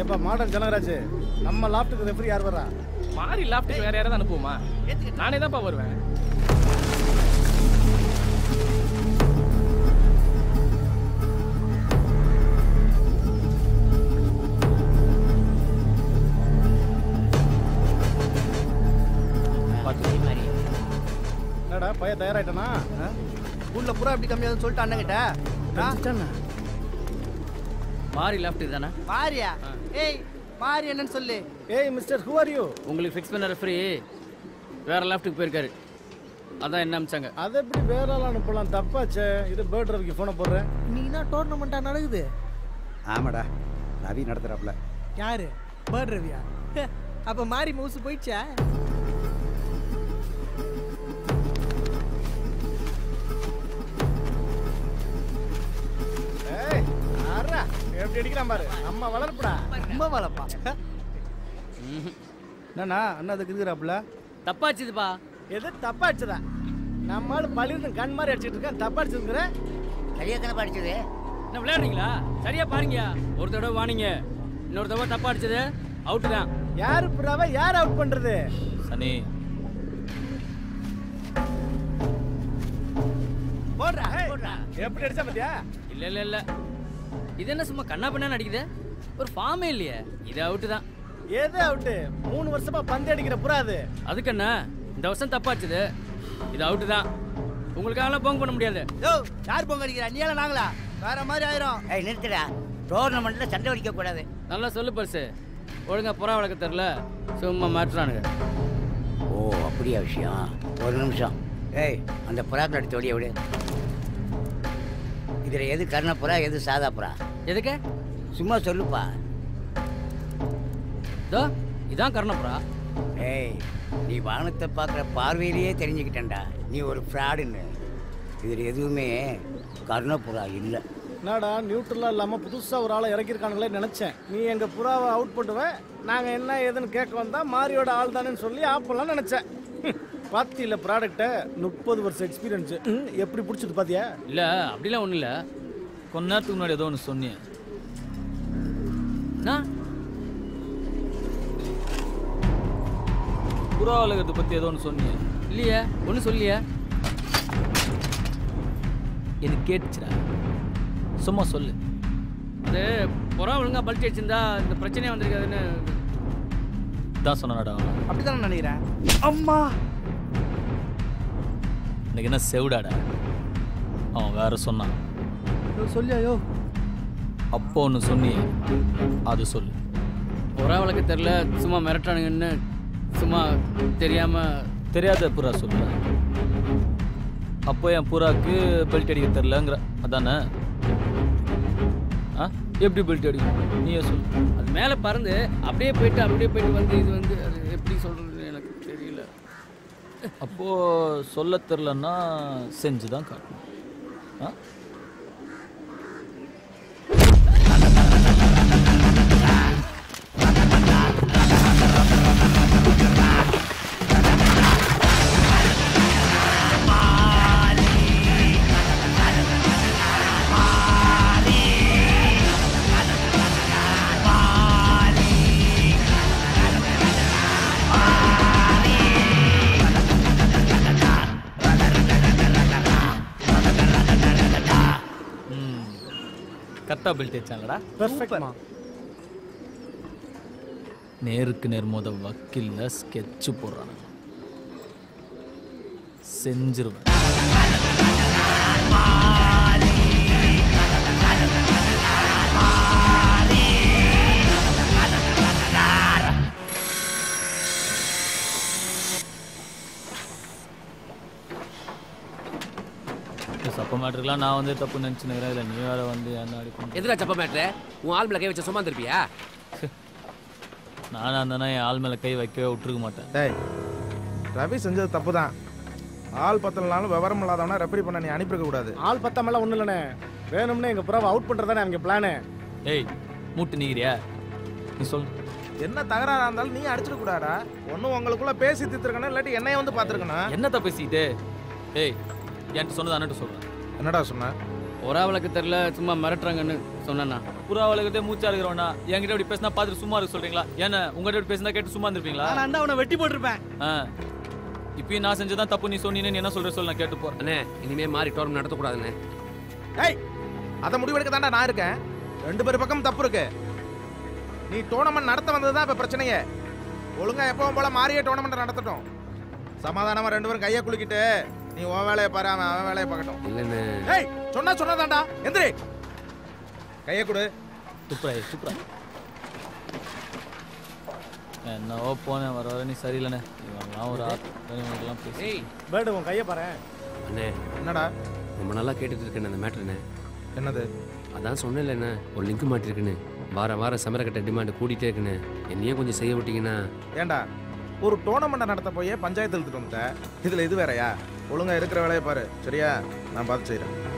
எப்ப மாடர்ன் ஜனகராஜ் நம்ம லாப்டுக்கு ரெஃபரி யார் வரா மாறி லாப்டுக்கு வேற யாராவது அனுப்புவோமா நானே தான்ப்பா வருவேன் என்னடா பையன் தயாராயிட்டானா உள்ள புறா எப்படி கம்மியாகுதுன்னு சொல்லிட்டு அண்ணன் கிட்ட மாறி லெஃப்ட் தானே மாரியா ஏய் மாரி என்னன்னு சொல்லு ஏய் மிஸ்டர் ஹூ ஆர் யூ உங்களுக்கு ஃபிக்ஸ் பண்ண ரெஃப்ரி வேற லெஃப்ட்டுக்கு போயிருக்காரு அதான் என்ன அமிச்சாங்க அதை எப்படி வேற ஆள் அனுப்பலாம் தப்பாச்சே இது பேர்ட் ரவிக்கு ஃபோனை போடுறேன் நீனா டோர்னமெண்ட்டா நடக்குது ஆமாடா ரவி நடத்துறாப்புல யாரு பேர்ட் ரவியா அப்ப மாறி மவுசு போயிடுச்சா ஏய் ஆறா எப்படி அடிக்கிறான் பாரு நம்ம வளர்ப்புடா ரொம்ப வளப்பா என்னண்ணா அண்ணா அதுக்கு இருக்கிறாப்புல தப்பாச்சுதுப்பா எது தப்பாச்சுதா நம்ம ஆளு பழிர்னு கண் மாதிரி அடிச்சிட்டு இருக்கேன் தப்பாச்சுங்கிற சரியா தானே படிச்சது என்ன விளையாடுறீங்களா சரியா பாருங்க ஒரு தடவை வாணிங்க இன்னொரு தடவை தப்பா அடிச்சது அவுட்டு தான் யாரு புறாவை யார் அவுட் பண்றது சனி போடுறா ஏய், போடுறா எப்படி அடிச்சா பாத்தியா இல்ல இல்ல இல்ல இது என்ன சும்மா கண்ணா பின்னா அடிக்குது ஒரு ஃபார்மே இல்லையே இது அவுட்டு தான் எது அவுட்டு மூணு வருஷமா பந்து அடிக்கிற புறா அது அதுக்கு என்ன இந்த வருஷம் தப்பாச்சுது இது அவுட்டு தான் உங்களுக்காகலாம் போங்க பண்ண முடியாது யோ யார் பொங்க அடிக்கிறா நீ எல்லாம் நாங்களா வேற மாதிரி ஆயிரும் ஏய் நிறுத்துடா டோர்னமெண்ட்ல சண்டை வடிக்க கூடாது நல்லா சொல்லு பர்சு ஒழுங்கா புறா வளர்க்க தெரில சும்மா மாட்டுறானுங்க ஓ அப்படியா விஷயம் ஒரு நிமிஷம் ஏய் அந்த புறாக்கள் எடுத்து வெளியே விடு இதில் எது கர்ண புறா எது சாதா புறா எதுக்கு சும்மா சொல்லுப்பா இதோ இதான் கர்ணப்புறா ஏய் நீ வானத்தை பார்க்குற பார்வையிலேயே தெரிஞ்சுக்கிட்டேன்டா நீ ஒரு ஃப்ராடுன்னு இதில் எதுவுமே கர்ணப்புறா இல்லை என்னடா நியூட்ரலா இல்லாம புதுசா ஒரு ஆளை இறக்கிருக்கானுங்களே நினைச்சேன் நீ எங்க புறாவை அவுட் பண்ணுவ நாங்க என்ன ஏதுன்னு கேட்க வந்தா மாரியோட ஆள் தானேன்னு சொல்லி ஆப் பண்ணலாம் நினைச்சேன் பாத்தியில ப்ராடக்ட்டை முப்பது வருஷம் எக்ஸ்பீரியன்ஸ் எப்படி பிடிச்சது பாத்தியா இல்ல அப்படிலாம் ஒண்ணும் இல்ல கொஞ்ச நேரத்துக்கு முன்னாடி ஏதோ ஒன்று சொன்னேன் நான் புறா உலகத்தை பற்றி ஏதோ ஒன்று சொன்னீங்க இல்லையே ஒன்றும் சொல்லியே எனக்கு கேட்டுச்சுடா சும்மா சொல்லு அது புறா ஒழுங்கா பல்ட்டி அடிச்சிருந்தா இந்த பிரச்சனையே வந்திருக்காதுன்னு தான் சொன்னாடா அவன் அப்படிதான் நினைக்கிறேன் அம்மா எனக்கு என்ன செவிடாடா அவன் வேற சொன்னான் யோ சொல்லியா யோ அப்போ ஒன்று சொன்னியே அது சொல்லு புறா வளர்க்க தெரில சும்மா மிரட்டானுங்கன்னு சும்மா தெரியாம தெரியாத புறா சொல்லு அப்போ என் புறாக்கு பெல்ட் அடிக்க தெரிலங்கிற அதானே ஆ எப்படி பெல்ட் அடிக்கும் நீயே சொல்லு அது மேலே பறந்து அப்படியே போயிட்டு அப்படியே போயிட்டு வந்து இது வந்து அது எப்படி சொல்றதுன்னு எனக்கு தெரியல அப்போ சொல்ல தெரிலன்னா செஞ்சு தான் காட்டணும் ஆ கரெக்டாக பெல்ட் வச்சாங்களடா பெர்ஃபெக்ட்மா நேருக்கு நேர் மோத வக்கீல்ல ஸ்கெட்சு போடுறானுங்க செஞ்சிருவேன் சப்ப மேட்ருக்கெலாம் நான் வந்து தப்பு நினச்சினுக்கிறேன் இல்லை நீ வேற வந்து என்ன அடிப்பேன் எதுடா சப்ப மேட்ரு உன் ஆள் மேல கை வச்ச சும்மா இருப்பியா நானாக இருந்தேன்னா என் ஆள் மேலே கை வைக்கவே விட்டுருக்க மாட்டேன் டேய் ரவி செஞ்சது தப்பு தான் ஆள் பத்தலனாலும் விவரம் இல்லாதவனா ரெஃபரி பண்ண நீ அனுப்பியிருக்க கூடாது ஆள் பத்தாமெல்லாம் ஒன்றும் இல்லைண்ணே வேணும்னே எங்கள் புறாவை அவுட் பண்ணுறதானே அவங்க பிளானு ஏய் மூட்டு நீக்கிறியா நீ சொல் என்ன தகராறா இருந்தாலும் நீ அடிச்சிட கூடாடா ஒன்றும் உங்களுக்குள்ள பேசி தீர்த்துருக்கணும் இல்லாட்டி என்னைய வந்து பார்த்துருக்கணும் என்னத்த பேசிக்கிட்டு ஏய் என்கிட்ட சொன்னது அண்ணட்டு சொல்கிறேன் என்னடா சொன்ன புறா வளர்க்க தெரில சும்மா மிரட்டுறாங்கன்னு சொன்னேண்ணா புறா வளர்க்கறதே மூச்சா இருக்கிறவனா என்கிட்ட இப்படி பேசினா பார்த்துட்டு சும்மா இருக்க சொல்றீங்களா ஏன்னா உங்ககிட்ட இப்படி பேசினா கேட்டு சும்மா இருந்திருப்பீங்களா நான் அந்த அவனை வெட்டி போட்டிருப்பேன் ஆ இப்பயும் நான் செஞ்சதான் தப்பு நீ சொன்னீன்னு நீ என்ன சொல்ற சொல்ல நான் கேட்டு போறேன் அண்ணே இனிமே மாறி டோர்னம் நடத்தக்கூடாதுண்ணே ஏய் அதை முடிவெடுக்க தாண்டா நான் இருக்கேன் ரெண்டு பேர் பக்கம் தப்பு இருக்கு நீ டோர்னமெண்ட் நடத்த வந்தது தான் இப்போ பிரச்சனையே ஒழுங்கா எப்பவும் போல மாறியே டோர்னமெண்ட் நடத்தட்டும் சமாதானமா ரெண்டு பேரும் கையை குலுக்கிட்டு நீ உன் வேலையை பாரு அவன் அவன் வேலையை பார்க்கட்டும் இல்லைண்ணே ஏய் சொன்னா சொன்னதாண்டா எந்திரி கையை கொடு துப்புரா துப்புரா என்னவோ போனேன் வர வர நீ சரியில்லைண்ணே இவன்லாம் ஒரு ஆத்மலாம் பேசி ஏய் பேர்டு உன் கையை பாரு அண்ணே என்னடா ரொம்ப நல்லா கேட்டுட்டு இருக்கேன் அந்த மேட்ருண்ணே என்னது அதான் சொன்னேன்ல என்ன ஒரு லிங்க் மாட்டிருக்குன்னு வார வாரம் சமரக்கட்ட டிமாண்ட் கூட்டிகிட்டே இருக்குன்னு என்னையே கொஞ்சம் செய்ய விட்டீங்கன்னா ஏண்டா ஒரு டோர்னமெண்ட் நடத்த போய் பஞ்சாயத்து இழுத்துட்டு வந்துட்ட இதுல இது வேறயா ஒழுங்கா இருக்கிற வேலையை பாரு சரியா நான் பார்த்து செய்றேன்